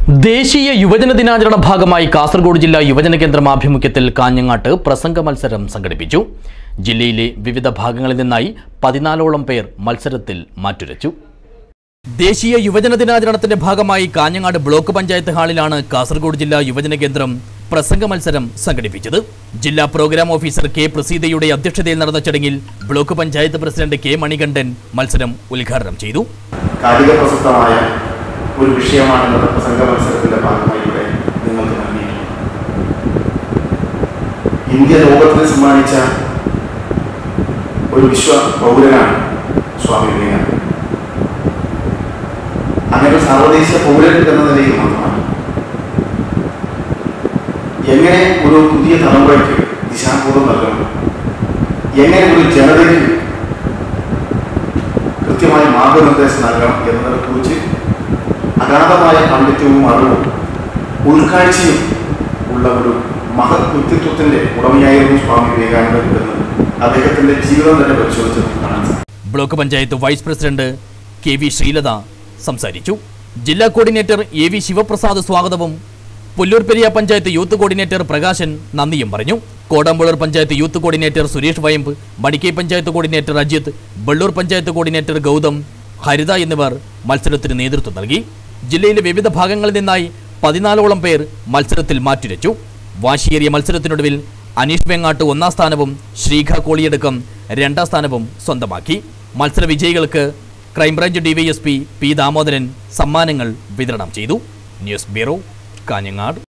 ദേശീയ യുവജന ദിനാചരണ ഭാഗമായി കാസർഗോഡ് ജില്ലാ യുവജന കേന്ദ്രം ആഭിമുഖ്യത്തിൽ കാഞ്ഞങ്ങാട്ട് പ്രസംഗ മത്സരം സംഘടിപ്പിച്ചു ജില്ലയിലെ വിവിധ ഭാഗങ്ങളിൽ നിന്നായി പതിനാലോളം പേർ മത്സരത്തിൽ മാറ്റുരച്ചു ദേശീയ യുവജന ദിനാചരണത്തിന്റെ ഭാഗമായി കാഞ്ഞങ്ങാട് ബ്ലോക്ക് പഞ്ചായത്ത് ഹാളിലാണ് കാസർഗോഡ് ജില്ലാ യുവജന കേന്ദ്രം പ്രസംഗ മത്സരം സംഘടിപ്പിച്ചത് ജില്ലാ പ്രോഗ്രാം ഓഫീസർ കെ പ്രസീതയുടെ അധ്യക്ഷതയിൽ നടന്ന ചടങ്ങിൽ block panchayat president K Manikandan മത്സരം ഉദ്ഘാടനം ചെയ്തു കാലിക പ്രസക്തമായ ഒരു വിഷയമാണ് ഇന്നത്തെ പ്രസംഗ മത്സരത്തിന്റെ ഭാഗമായി ഇവിടെ നിങ്ങൾക്ക് നൽകിയിട്ടുള്ളത് ഇന്ത്യ ലോകത്തിന് സമ്മാനിച്ച ഒരു വിശ്വ പൗരനാണ് സ്വാമി വിവേകാനന്ദൻ അങ്ങനെ ഒരു സാർവദേശീയ പൗരൻ എന്ന നിലയിൽ മാത്രമാണ് എങ്ങനെ ഒരു പുതിയ തലമുറയ്ക്ക് ദിശാബോധം നൽകണം എങ്ങനെ ഒരു ജനതയ്ക്ക് കൃത്യമായ മാർഗനിർദ്ദേശം നൽകണം എന്നതിനെ കുറിച്ച് അഗാധമായ പാണ്ഡിത്യവും അറിവും ഉൾക്കാഴ്ചയും ഉള്ള ഒരു മഹത് വ്യക്തിത്വത്തിന്റെ ഉടമയായിരുന്നു സ്വാമി വിവേകാനന്ദൻ എന്ന് അദ്ദേഹത്തിന്റെ ജീവിതം തന്നെ പരിശോധിച്ച് നമുക്ക് കാണാൻ സാധിക്കും block panchayat vice president K V Sreelatha സംസാരിച്ചു ജില്ലാ കോർഡിനേറ്റർ എ വി ശിവപ്രസാദ് സ്വാഗതവും പുല്ലൂർപ്പെരിയ പഞ്ചായത്ത് യൂത്ത് കോർഡിനേറ്റർ പ്രകാശൻ നന്ദിയും പറഞ്ഞു Kodampulloor panchayat youth coordinator Suresh Vayambu Madikkai panchayat coordinator Ajith Balloor panchayat coordinator Gautham Haritha എന്നിവർ മത്സരത്തിന് നേതൃത്വം നൽകി ജില്ലയിലെ വിവിധ ഭാഗങ്ങളിൽ നിന്നായി പതിനാലോളം പേർ മത്സരത്തിൽ മാറ്റുരച്ചു വാശിയേറിയ മത്സരത്തിനൊടുവിൽ അനീഷ് വെങ്ങാട്ട് ഒന്നാം സ്ഥാനവും ശ്രീഖ കോളിയടക്കം രണ്ടാം സ്ഥാനവും സ്വന്തമാക്കി മത്സര വിജയികൾക്ക് ക്രൈംബ്രാഞ്ച് ഡിവൈഎസ്പി പി ദാമോദരൻ സമ്മാനങ്ങൾ വിതരണം ചെയ്തു ന്യൂസ് ബ്യൂറോ കാഞ്ഞങ്ങാട്